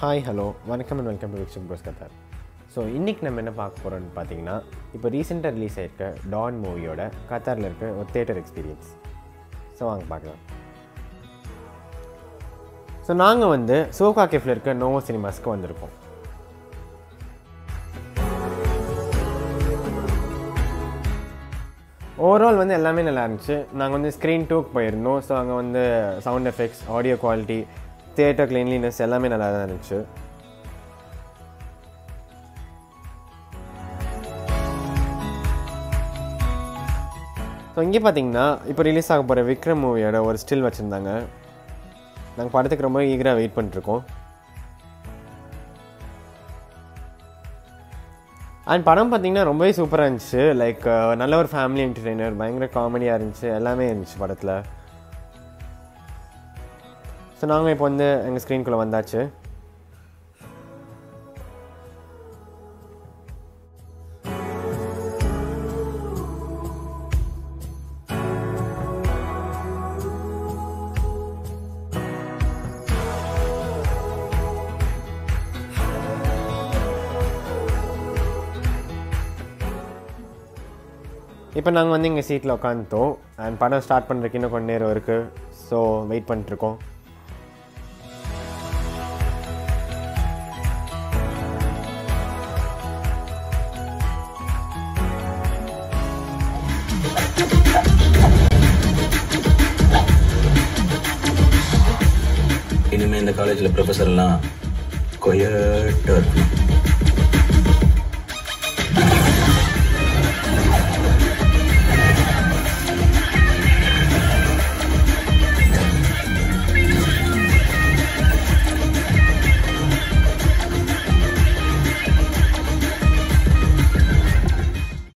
hi hello வணக்கம் and welcome to Vikshan bros Qatar so இன்றைக்கி நம்ம என்ன பார்க்க போகிறோம்னு பார்த்தீங்கன்னா இப்போ ரீசெண்டாக ரிலீஸ் ஆயிருக்க டான் மூவியோட கத்தாரில் இருக்க ஒரு தேட்டர் எக்ஸ்பீரியன்ஸ் ஸோ வாங்க பார்க்கலாம் ஸோ நாங்கள் வந்து சோகா கேஃபில் இருக்க நோவோ சினிமாஸ்க்கு வந்திருக்கோம் ஓவரால் வந்து எல்லாமே நல்லா இருந்துச்சு நாங்கள் வந்து ஸ்க்ரீன் டூக்கு போயிருந்தோம் ஸோ அங்கே வந்து sound effects audio quality theatre cleanliness எல்லாமே நல்லா தான் இருந்துச்சு ஸோ இங்கே பார்த்தீங்கன்னா இப்போ ரிலீஸ் ஆக போகிற விக்ரம் மூவியோட ஒரு ஸ்டில் வச்சுருந்தாங்க நாங்கள் படத்துக்கு ரொம்ப ஈகராக வெயிட் பண்ணிட்டுருக்கோம் அண்ட் படம் பார்த்தீங்கன்னா ரொம்பவே சூப்பராக இருந்துச்சு லைக் நல்ல ஒரு ஃபேமிலி என்டர்டெய்னர் பயங்கர காமெடியாக இருந்துச்சு எல்லாமே இருந்துச்சு படத்தில் ஸோ நாங்கள் இப்போ வந்து எங்கள் ஸ்க்ரீன்குள்ளே வந்தாச்சு இப்போ நாங்கள் வந்து எங்கள் சீட்டில் உட்காந்துட்டோம் அண்ட் படம் ஸ்டார்ட் பண்ணுறதுக்கு இன்னும் கொஞ்ச நேரம் இருக்குது ஸோ வெயிட் பண்ணிட்டுருக்கோம் இனிமே இந்த காலேஜ்ல ப்ரொஃபஸர் எல்லாம் கொயட்டா இருக்கணும்